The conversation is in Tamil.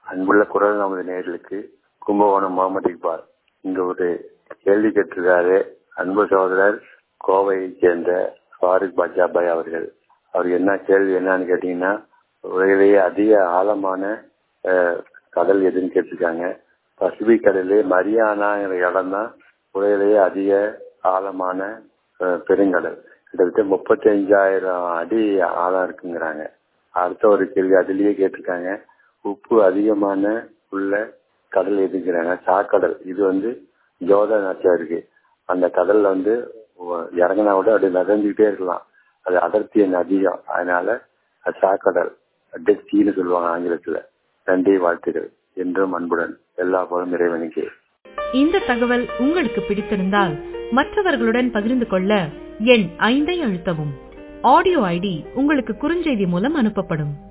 அன்புள்ள குரல் நமது நேர்களுக்கு கும்பகோணம் முகமது இக்பால் இங்க ஒரு கேள்வி கேட்டிருக்காரு அன்பு சகோதரர் கோவையைச் சேர்ந்த ஃபாரிக் பாஜாபாய் அவர்கள் அவர் என்ன கேள்வி என்னன்னு கேட்டீங்கன்னா உலகிலேயே அதிக ஆழமான அஹ், கடல் எதுன்னு கேட்டிருக்காங்க பசிபிக் கடலே மரியானாங்கிற இடம் தான் உலகிலேயே அதிக ஆழமான அஹ், பெருங்கடல் கிட்டத்தட்ட முப்பத்தி அஞ்சாயிரம் அடி ஆழம் இருக்குங்கிறாங்க அடுத்த ஒரு கேள்வி அதுலயே கேட்டிருக்காங்க உப்பு அதிகமான உள்ள கடல் எதுங்கிறாங்க சாக்கடல் இது வந்து ஜோதா நாச்சா இருக்கு அந்த கடல்ல வந்து ஒ- இறங்குனா கூட அப்படி நகர்ந்துகிட்டே இருக்கலாம் அது அடர்த்தி எண் அதிகம் அதனால அது சாக்கடல் டெட் சீன்னு சொல்லுவாங்க ஆங்கிலத்துல நன்றி வாழ்த்துகள் என்றும் அன்புடன் எல்லா போலும் இறைவனுக்கு இந்த தகவல் உங்களுக்கு பிடித்திருந்தால் மற்றவர்களுடன் பகிர்ந்து கொள்ள எண் ஐந்தை அழுத்தவும் ஆடியோ ஐடி உங்களுக்கு குறுஞ்செய்தி மூலம் அனுப்பப்படும்